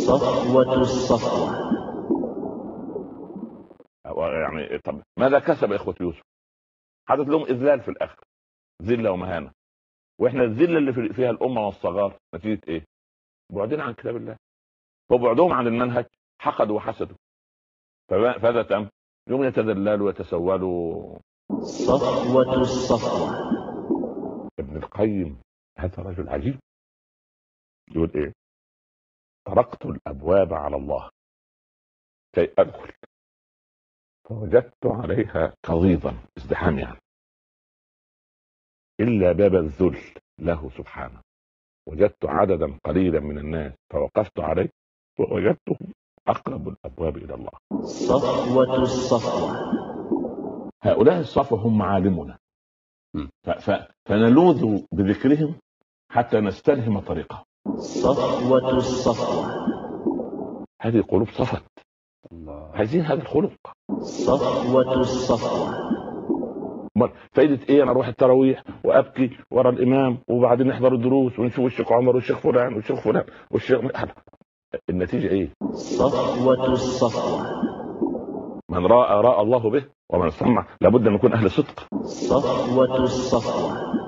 صفوة الصفوة يعني طب ماذا كسب اخوه يوسف؟ حدث لهم اذلال في الاخر ذله ومهانه واحنا الذله اللي في- فيها الامه والصغار نتيجه ايه؟ بعدين عن كتاب الله وبعدهم عن المنهج حقدوا وحسدوا فما- فماذا تم؟ يوم يتذللوا ويتسولوا صفوة الصفوة ابن القيم هذا رجل عجيب يقول ايه؟ طرقت الابواب على الله كي ادخل فوجدت عليها قضيضا ازدحام يعني الا باب الذل له سبحانه وجدت عددا قليلا من الناس فوقفت عليه ووجدتهم اقرب الابواب الى الله صفوة الصفوة هؤلاء الصفوه هم معالمنا م. ف- ف- فنلوذ بذكرهم حتى نستلهم طريقهم صفوة الصفوة هذه قلوب صفت الله عايزين هذا الخلق صفوة الصفوة أمال فايدة ايه انا اروح التراويح وابكي ورا الامام وبعدين نحضر الدروس ونشوف الشيخ عمر والشيخ فلان والشيخ فلان والشيخ النتيجة ايه؟ صفوة الصفوة من راى راى الله به ومن سمع لابد ان نكون اهل صدق صفوة الصفوة